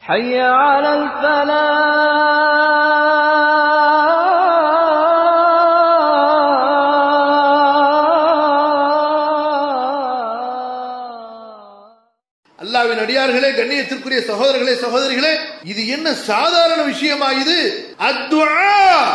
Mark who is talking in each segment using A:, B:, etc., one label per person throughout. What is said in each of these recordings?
A: حي على الفلاح
B: அல்லாவின் அடியார்களே கண்ணியத்திற்குரிய சகோதரர்களே சகோதரிகளே இது என்ன சாதாரண விஷயமா இது அத்துஆ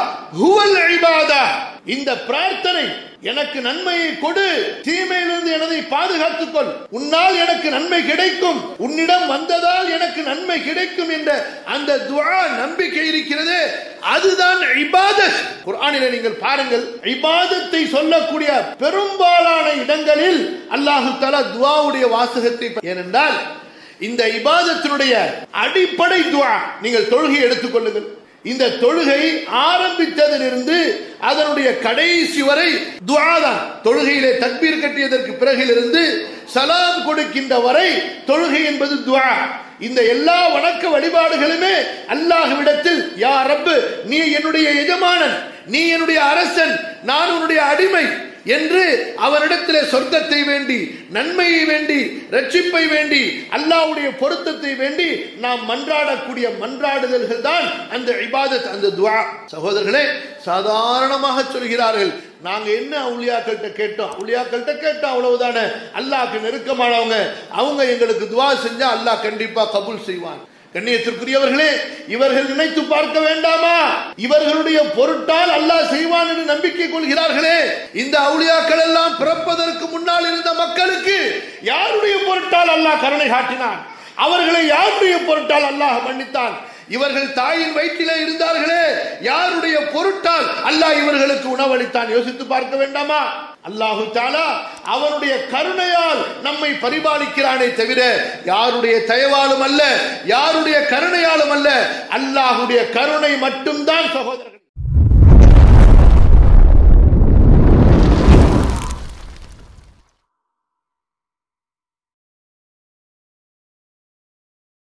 B: ஹுவல் இபாதா இந்த பிரார்த்தனை எனக்கு நன்மையை கொடு தீமையிலிருந்து எனதை பாதுகாத்துக் கொள் உன்னால் எனக்கு நன்மை கிடைக்கும் உன்னிடம் வந்ததால் எனக்கு நன்மை கிடைக்கும் என்ற அந்த துஆ நம்பிக்கை இருக்கிறது அதுதான் இபாதத் குர்ஆனிலே நீங்கள் பாருங்கள் இபாதத்தை சொல்லக்கூடிய பெரும்பாலான இடங்களில் அல்லாஹு தஆலா துஆவுடைய வாசகத்தை ஏனென்றால் இந்த இபாதத்தினுடைய அடிப்படை துஆ நீங்கள் தொழுகை எடுத்துக்கொள்ளுங்கள் இந்த தொழுகை ஆரம்பித்ததிலிருந்து அதனுடைய கடைசி வரை துஆ தான் தொழுகையிலே தக்பீர் கட்டியதற்கு பிறகிலிருந்து சலாம் கொடுக்கின்ற வரை தொழுகை என்பது துஆ இந்த எல்லா வணக்க வழிபாடுகளுமே அல்லாஹ்விடத்தில் யா ரப்பு நீ என்னுடைய எஜமானன் நீ என்னுடைய அரசன் நான் உன்னுடைய அடிமை என்று அவரிடத்திலே சொர்க்கத்தை வேண்டி நன்மையை வேண்டி ரட்சிப்பை வேண்டி அல்லாஹ்வுடைய பொருத்தத்தை வேண்டி நாம் மன்றாடக்கூடிய மன்றாடுதல்கள் தான் அந்த இபாதத் அந்த துஆ சகோதரர்களே சாதாரணமாக சொல்கிறார்கள் நாங்க என்ன அவுளியாக்கள்கிட்ட கேட்டோம் அவுளியாக்கள்கிட்ட கேட்டோம் அவ்வளவுதானே அல்லாஹ்க்கு நெருக்கமானவங்க அவங்க எங்களுக்கு துஆ செஞ்சா அல்லாஹ் கண்டிப்பா கபூல் செய்வான் கண்ணியத்திற்குரியவர்களே இவர்கள் நினைத்து பார்க்க வேண்டாமா இவர்களுடைய பொருட்டால் அல்லாஹ் செய்வான் என்று நம்பிக்கை கொள்கிறார்களே இந்த அவுளியாக்கள் எல்லாம் பிறப்பதற்கு முன்னால் இருந்த மக்களுக்கு யாருடைய பொருட்டால் அல்லாஹ் கருணை காட்டினான் அவர்களை யாருடைய பொருட்டால் அல்லாஹ் மன்னித்தான் இவர்கள் தாயின் வயிற்றிலே இருந்தார்களே யாருடைய பொருட்டால் அல்லாஹ் இவர்களுக்கு உணவளித்தான் யோசித்து பார்க்க வேண்டாமா அல்லாஹு தாலா அவனுடைய கருணையால் நம்மை பரிபாலிக்கிறானே தவிர யாருடைய தயவாலும் அல்ல யாருடைய கருணையாலும் அல்ல அல்லாஹுடைய கருணை மட்டும்தான் சகோதரர்கள்